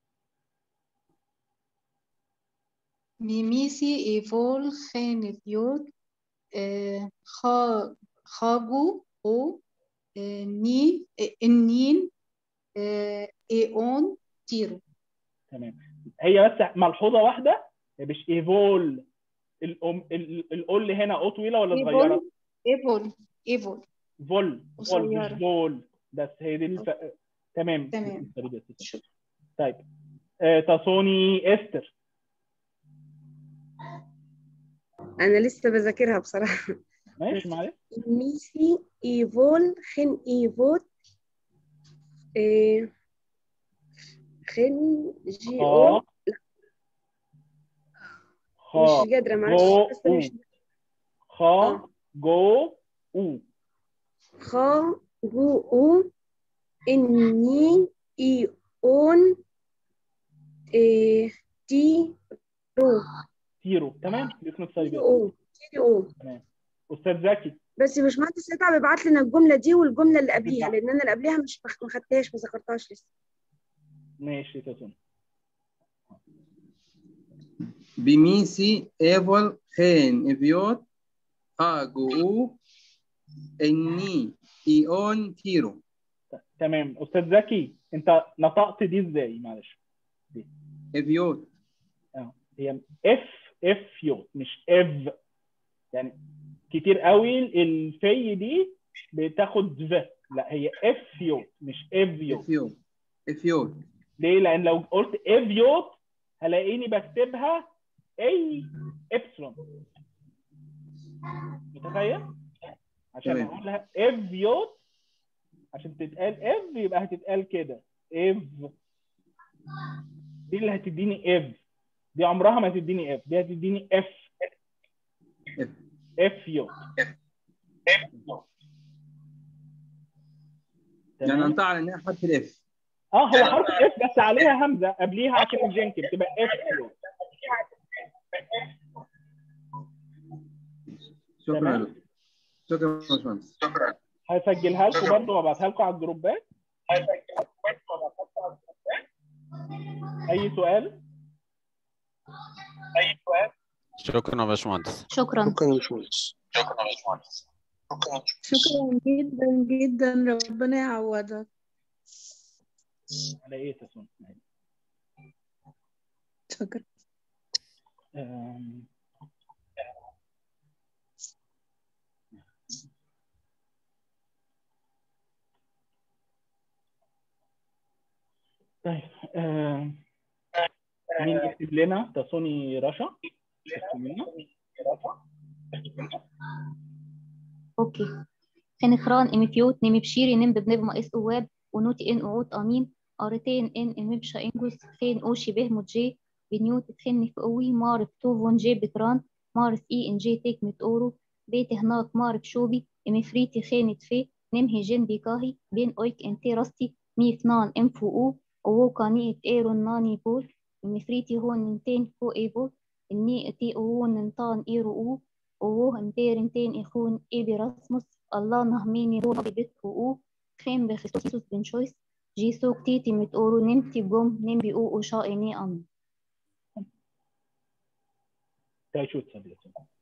ميميسي إيفول خان فيوت آه، خا خاجو أو آه، ني آه، النين آه، إيون تيرو تمام هي بس ملحوظه واحده مش ايفول الام ال- الاو اللي هنا او طويله ولا صغيره؟ إيفول إيفول إيفول فول فول مش قصيرة. فول بس هي دي الف... تمام تمام. طيب آه تصوني استر انا لسه بذاكرها بصراحه ماشي معلش ميسي ايفول خن ايفوت إيه خن جي او خا مش قادرة معلش جو بس او مش خا جو او خا جو او اني اي اون إيه تي رو تيرو تمام باسم تي الصيدلي او تي او تمام استاذ زكي بس يا باشمهندس اتعب ابعت لنا الجملة دي والجملة اللي قبليها لأن أنا اللي قبليها مش مخ- ما خدتهاش ما ذكرتهاش لسه ماشي تصوني بميسي ايفول خين افيوت خاجو اني ايون تيرو تمام استاذ زكي انت نطقت دي ازاي معلش افيوت اه هي اف اف يو مش اف يعني كتير قوي الفي دي بتاخد ف لا هي اف يو مش اف يو افيوت افيوت ليه؟ لان لو قلت اف يوت هلاقيني بكتبها اي ابسلون متخيل؟ عشان تمام. اقولها اف يوت عشان تتقال اف يبقى هتتقال كده اف دي اللي هتديني اف دي عمرها ما هتديني اف دي هتديني اف اف يوت يعني انطق على انها حرف الاف اه هو حرف اف بس عليها همزه قبليها عشان الجنكن تبقى اف يوت شكرا تمام. لك شكرا يا باشمهندس شكرا هسجلها لكم برضه وابعتها لكم على الجروبات اي سؤال اي سؤال شكرا يا باشمهندس شكرا شكرا يا باشمهندس شكرا يا باشمهندس شكرا جدا جدا ربنا يعوضك على ايه تسون شكرا أم، طيب أم، مين يكتب لنا تصوني رشا اكتب لنا. اوكي خنخران إمفيوت نمي بشيري نم ببنبما إس أواب ونوتي إن أوت أمين أرتين إن إمبشا إنجوس خين أوشي به مجي بنيوت تخني في قوي مارك توفون جي بكران مارس إي إن جي تيك متورو بيت هناك مارك شوبي إمفريتي خينت في نمهي جن بيكاهي بين أويك إنتي راستي مي اثنان إم فوقو أوو كاني إيرون ناني بول إمفريتي هون ننتين كو إيبو إني إتي أوو ننتان إيرو أو أوو إمبير إنتين إخون إيبي راسموس الله نهميني هو بيت أو خيم بخصوص بن شويس جيسو كتيتي متقولوا نمتي جم نم بيقو شائني أم تعيشوا تسلسل